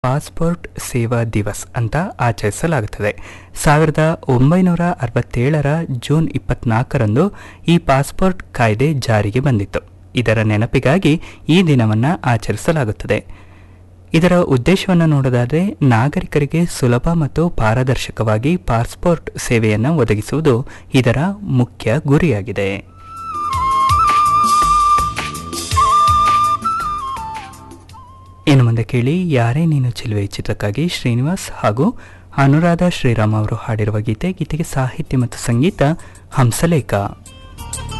passport ಸೇವಾ ದಿವಸ್ ಅಂತ ಆಚರಿಸಲಾಗುತ್ತದೆ ಸಾವಿರದ ಒಂಬೈನೂರ ಅರವತ್ತೇಳರ ಜೂನ್ ಇಪ್ಪತ್ನಾಲ್ಕರಂದು ಈ ಪಾಸ್ಪೋರ್ಟ್ ಕಾಯ್ದೆ ಜಾರಿಗೆ ಬಂದಿತ್ತು ಇದರ ನೆನಪಿಗಾಗಿ ಈ ದಿನವನ್ನು ಆಚರಿಸಲಾಗುತ್ತದೆ ಇದರ ಉದ್ದೇಶವನ್ನು ನೋಡೋದಾದರೆ ನಾಗರಿಕರಿಗೆ ಸುಲಭ ಮತ್ತು ಪಾರದರ್ಶಕವಾಗಿ ಪಾಸ್ಪೋರ್ಟ್ ಸೇವೆಯನ್ನು ಒದಗಿಸುವುದು ಇದರ ಮುಖ್ಯ ಗುರಿಯಾಗಿದೆ ಇನ್ನು ಮುಂದೆ ಕೇಳಿ ಯಾರೇ ನೀನು ಚೆಲುವೆ ಚಿತ್ರಕ್ಕಾಗಿ ಶ್ರೀನಿವಾಸ್ ಹಾಗೂ ಅನುರಾಧ ಶ್ರೀರಾಮ್ ಅವರು ಹಾಡಿರುವ ಗೀತೆ ಗೀತೆಗೆ ಸಾಹಿತ್ಯ ಮತ್ತು ಸಂಗೀತ ಹಂಸಲೇಖ